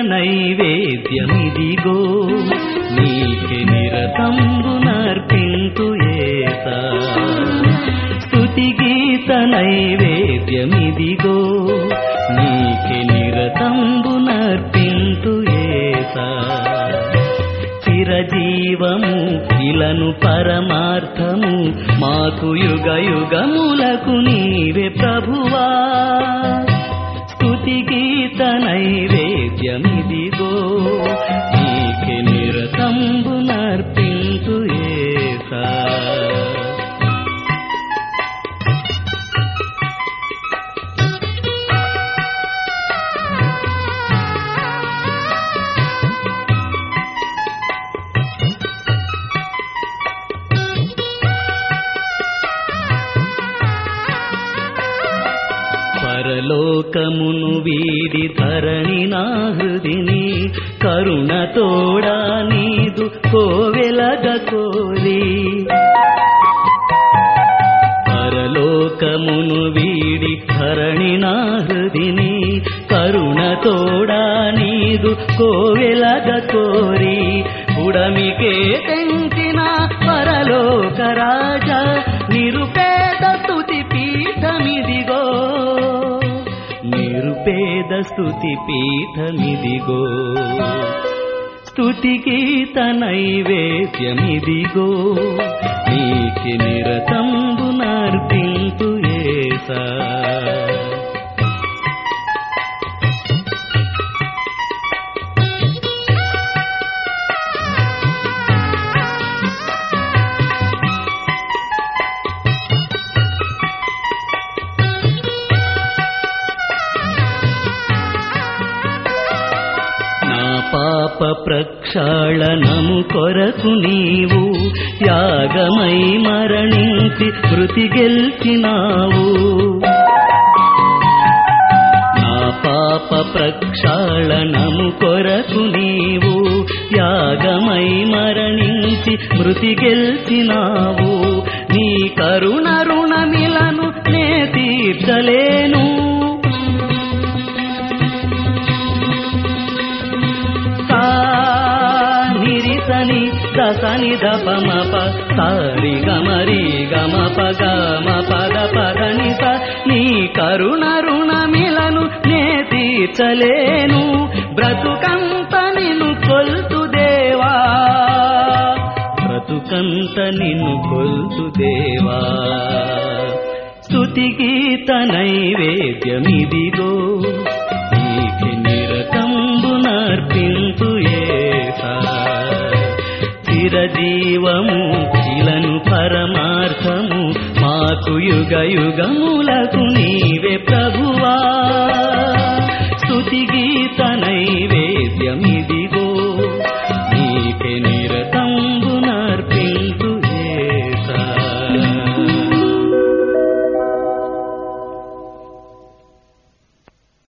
నైవేద్యమిదిగో నీకే నిరతంబు నర్పింతు ఏసా స్తుతి గీత నైవేద్యమిదిగో నీకే నిరతంబు నర్పింతు ఏసా చిరజీవము ఇలను పరమార్థము మాకు యుగ యుగములకు నీవే ప్రభువా స్తుతి గీత నైవేద్యమిదిగో నీకే నిరతంబు నర్పింతు ఏసా పరలోకమును వీడి ధరణి నా హృదిని కరుణతోడా నీదు కోవెలగ కోరి పరలోకమును వీడి ధరణి నా హృదిని కరుణతోడా నీదు కోవెలగ కోరి ఉడమికే తెంచిన పరలోక రాజా నిరుపేద స్తుతి పీఠమిదిగో నిరుపేద స్తుతి పీఠమిదిగో స్తుతి గీత నైవేద్యమిదిగో నీకి నిరతంబు నర్పింతు ఏసా నా పాప ప్రక్షాళనము కొరకు నీవు యాగమై మరణించి మృతి గెలిచినావు నా పాప ప్రక్షాళనము కొరకు నీవు యాగమై మరణించి మృతి గెలిచినావు నీ కరుణ రుణమిలను నే తీర్చలేను సా నిరిసని దసని దపమప సారి గమరి గమ గమ పద పదని స నీ కరుణ రుణమిలను నే తీర్చలేను బ్రతుకంత నిన్ను కొల్తు దేవా బ్రతుకంత నిన్ను కొల్తు దేవా స్తుతి గీత నైవేద్యమిదిగో నీకి నిరతంబు నర్పింతు ఏసా చిరజీవము ఇలను పరమార్థము మాకు యుగ యుగములకు నీవే ప్రభువా స్తుతి గీత